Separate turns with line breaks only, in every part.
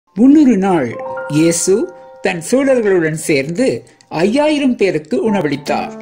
முன்னொரு நாள் இயேசு தன் சீடர்களுடன் சேர்ந்து ஐயாயிரம் பேருக்கு உணவளித்தார்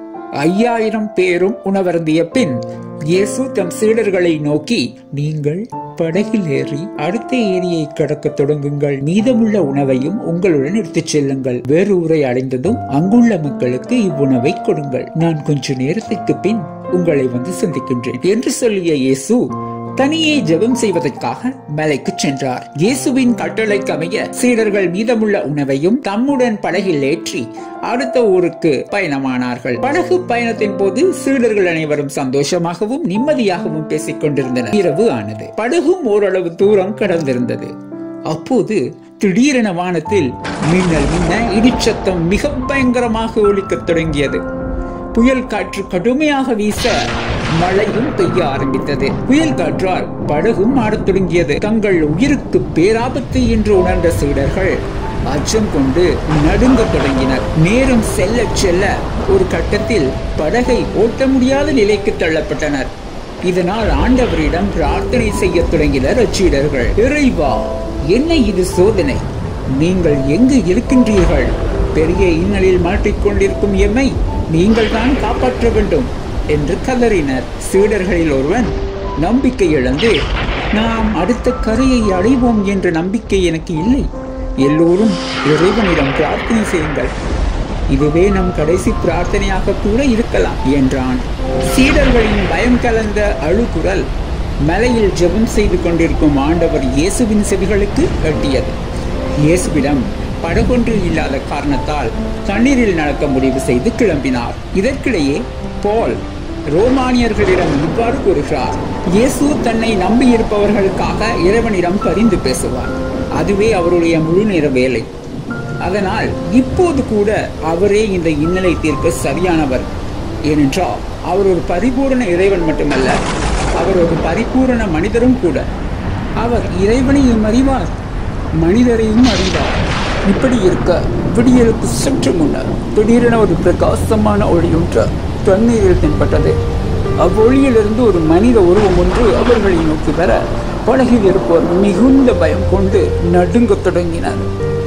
ஐயாயிரம் பேரும் உணவருந்திய பின் இயேசு தம் சீடர்களை நோக்கி நீங்கள் படகில் ஏறி அடுத்த ஏரியை கடக்க தொடங்குங்கள் மீதமுள்ள உணவையும் உங்களுடன் எடுத்துச் செல்லுங்கள் வேறு ஊரை அடைந்ததும் அங்குள்ள மக்களுக்கு இவ்வுணவை கொடுங்கள் நான் கொஞ்ச நேரத்திற்கு பின் உங்களை வந்து சந்திக்கின்றேன் என்று சொல்லிய இயேசு தனியே ஜெபம் செய்வதற்காக மலைக்கு சென்றார் இயேசுவின் கட்டளைக்கு அமைய சீடர்கள் மீதமுள்ள உணவையும் தம்முடன் படகில் ஏற்றி அடுத்த ஊருக்கு பயணமானார்கள் படகு பயணத்தின் போது சீடர்கள் அனைவரும் சந்தோஷமாகவும் நிம்மதியாகவும் பேசிக் கொண்டிருந்தனர் இரவு ஆனது படகும் ஓரளவு தூரம் கடந்திருந்தது அப்போது திடீரென வானத்தில் மின்னல் மின்ன இடிச்சத்தம் மிக பயங்கரமாக ஒலிக்கத் தொடங்கியது புயல் காற்று கடுமையாக வீச மழையும் பெய்ய ஆரம்பித்தது புயல் காற்றால் படகும் ஆடத் தொடங்கியது தங்கள் உயிருக்கு பேராபத்து என்று உணர்ந்த சீடர்கள் அச்சம் கொண்டு நடுங்கத் தொடங்கினர் நேரம் செல்ல செல்ல ஒரு கட்டத்தில் படகை ஓட்ட முடியாத நிலைக்கு தள்ளப்பட்டனர் இதனால் ஆண்டவரிடம் பிரார்த்தனை செய்ய தொடங்கினர் அச்சீடர்கள் இறைவா என்ன இது சோதனை நீங்கள் எங்கு இருக்கின்றீர்கள் பெரிய இன்னலில் மாட்டிக்கொண்டிருக்கும் எம்மை நீங்கள் தான் காப்பாற்ற வேண்டும் என்று கதறினர் சீடர்களில் ஒருவன் நம்பிக்கை இழந்து நாம் அடுத்த கரையை அடைவோம் என்ற நம்பிக்கை எனக்கு இல்லை எல்லோரும் இறைவனிடம் பிரார்த்தனை செய்யுங்கள் இதுவே நம் கடைசி பிரார்த்தனையாக கூட இருக்கலாம் என்றான் சீடர்களின் பயம் கலந்த அழுகுரல் மலையில் ஜெபம் செய்து கொண்டிருக்கும் ஆண்டவர் இயேசுவின் செவிகளுக்கு எட்டியது இயேசுவிடம் படகொன்று இல்லாத காரணத்தால் தண்ணீரில் நடக்க முடிவு செய்து கிளம்பினார் இதற்கிடையே பால் ரோமானியர்களிடம் இவ்வாறு கூறுகிறார் இயேசு தன்னை நம்பியிருப்பவர்களுக்காக இறைவனிடம் பரிந்து பேசுவார் அதுவே அவருடைய முழு நேர வேலை அதனால் இப்போது கூட அவரே இந்த இன்னலை தீர்க்க சரியானவர் ஏனென்றால் அவர் ஒரு பரிபூரண இறைவன் மட்டுமல்ல அவர் ஒரு பரிபூரண மனிதரும் கூட அவர் இறைவனையும் அறிவார் மனிதரையும் அறிவார் இப்படி இருக்க விடியலுக்கு சற்று முன்னர் திடீரென ஒரு பிரகாசமான ஒளியொன்று தண்ணீரில் தென்பட்டது அவ்வொளியிலிருந்து ஒரு மனித உருவம் ஒன்று அவர்களை நோக்கி வர படகில் இருப்போர் மிகுந்த பயம் கொண்டு நடுங்கத் தொடங்கினர்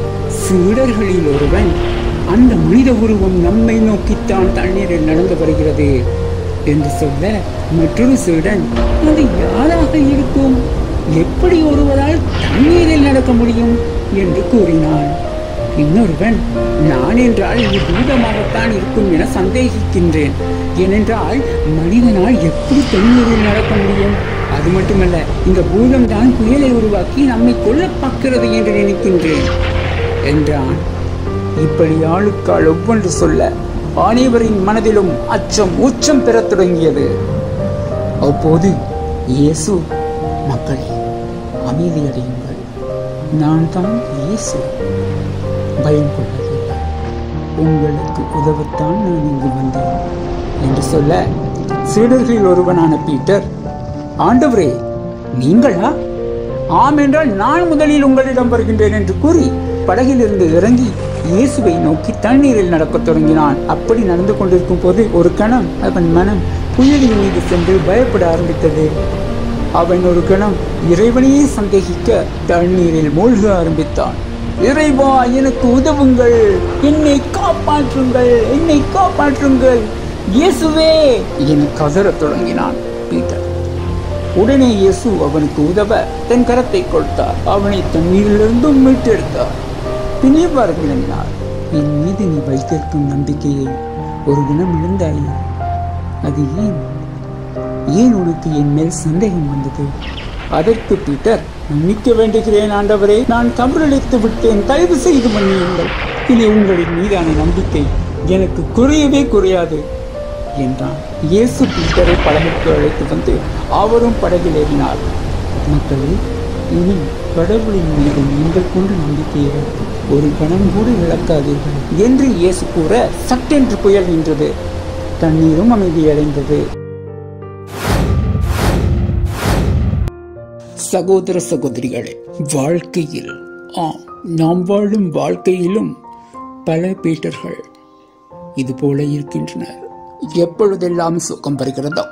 சீடர்களில் ஒருவன் அந்த மனித உருவம் நம்மை நோக்கித்தான் தண்ணீரில் நடந்து வருகிறது என்று சொல்ல மற்றொரு சீடன் அது யாராக இருக்கும் எப்படி ஒருவரால் தண்ணீரில் நடக்க முடியும் என்று கூறினான் இன்னொருவன் நான் என்றால் இது பூதமாகத்தான் இருக்கும் என சந்தேகிக்கின்றேன் ஏனென்றால் மனிதனால் எப்படி தண்ணீரில் நடக்க முடியும் அது மட்டுமல்ல இந்த பூதம் தான் புயலை உருவாக்கி நம்மை கொல்ல பார்க்கிறது என்று நினைக்கின்றேன் என்றான் இப்படி ஆளுக்கால் ஒவ்வொன்று சொல்ல அனைவரின் மனதிலும் அச்சம் உச்சம் பெறத் தொடங்கியது அப்போது இயேசு மக்களே அமைதியடையுங்கள் நான் தான் இயேசு பயம் கொள்ளாதீர்கள் உங்களுக்கு உதவத்தான் நான் இங்கு வந்தேன் என்று சொல்ல சீடர்களில் ஒருவனான பீட்டர் ஆண்டவரே நீங்களா ஆம் என்றால் நான் முதலில் உங்களிடம் வருகின்றேன் என்று கூறி படகிலிருந்து இறங்கி இயேசுவை நோக்கி தண்ணீரில் நடக்கத் தொடங்கினான் அப்படி நடந்து கொண்டிருக்கும் போது ஒரு கணம் அவன் மனம் புயலின் மீது சென்று பயப்பட ஆரம்பித்தது அவன் ஒரு கணம் இறைவனையே சந்தேகிக்க தண்ணீரில் மூழ்க ஆரம்பித்தான் இறைவா எனக்கு உதவுங்கள் என்னை காப்பாற்றுங்கள் என்னை காப்பாற்றுங்கள் இயேசுவே என கதறத் தொடங்கினான் பீட்டர் உடனே இயேசு அவனுக்கு உதவ தன் கரத்தை கொடுத்தார் அவனை தண்ணீரிலிருந்தும் மீட்டெடுத்தார் பின் இவ்வாறு விளங்கினார் என் மீது நீ வைத்திருக்கும் நம்பிக்கையை ஒரு தினம் இழந்தாயே அது ஏன் ஏன் உனக்கு என் மேல் சந்தேகம் வந்தது அதற்கு பீட்டர் மன்னிக்க வேண்டுகிறேன் ஆண்டவரே நான் தவறளித்து விட்டேன் தயவு செய்து மன்னியுங்கள் இனி உங்களின் மீதான நம்பிக்கை எனக்கு குறையவே குறையாது என்றான் இயேசு பீட்டரை படகுக்கு அழைத்து வந்து அவரும் படகில் ஏறினார் மக்களே இனி கடவுளின் மீது நீங்கள் கொண்ட நம்பிக்கையை ஒரு கணம் கூட இழக்காதீர்கள் என்று இயேசு கூற சட்டென்று புயல் நின்றது தண்ணீரும் அமைதியடைந்தது சகோதர சகோதரிகளே வாழ்க்கையில் ஆம் நாம் வாழும் வாழ்க்கையிலும் பல பீட்டர்கள் இது போல இருக்கின்றனர் எப்பொழுதெல்லாம் சுகம் பெறுகிறதோ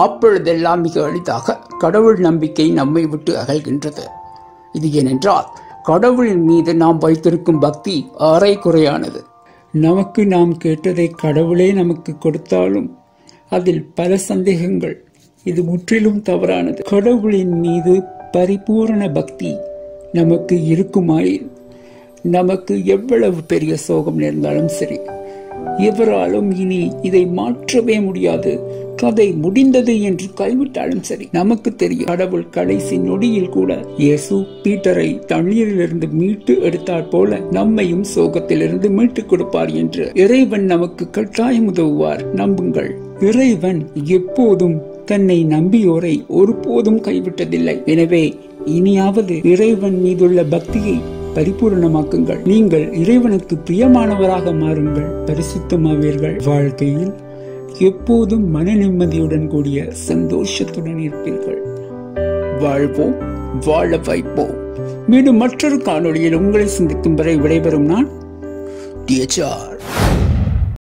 அப்பொழுதெல்லாம் மிக எளிதாக கடவுள் நம்பிக்கை நம்மை விட்டு அகல்கின்றது இது ஏனென்றால் கடவுளின் மீது நாம் வைத்திருக்கும் பக்தி அரை குறையானது நமக்கு நாம் கேட்டதை கடவுளே நமக்கு கொடுத்தாலும் அதில் பல சந்தேகங்கள் இது முற்றிலும் தவறானது கடவுளின் மீது பரிபூரண பக்தி நமக்கு இருக்குமாயின் நமக்கு எவ்வளவு பெரிய சோகம் நேர்ந்தாலும் சரி எவராலும் இனி இதை மாற்றவே முடியாது கதை முடிந்தது என்று கைவிட்டாலும் சரி நமக்கு தெரியும் கடவுள் கடைசி நொடியில் கூட இயேசு பீட்டரை தண்ணீரிலிருந்து மீட்டு எடுத்தாற் போல நம்மையும் சோகத்திலிருந்து மீட்டுக் கொடுப்பார் என்று இறைவன் நமக்கு கட்டாயம் உதவுவார் நம்புங்கள் இறைவன் எப்போதும் தன்னை நம்பியோரை ஒருபோதும் கைவிட்டதில்லை எனவே இனியாவது இறைவன் மீதுள்ள பக்தியை பரிபூர்ணமாக்குங்கள் நீங்கள் இறைவனுக்கு பிரியமானவராக மாறுங்கள் பரிசுத்தமாவீர்கள் வாழ்க்கையில் எப்போதும் மன நிம்மதியுடன் கூடிய சந்தோஷத்துடன் இருப்பீர்கள் வாழ்வோம் வாழ வைப்போம் மீண்டும் மற்றொரு காணொளியில் உங்களை சந்திக்கும் வரை விடைபெறும் நான் டிஎச்ஆர்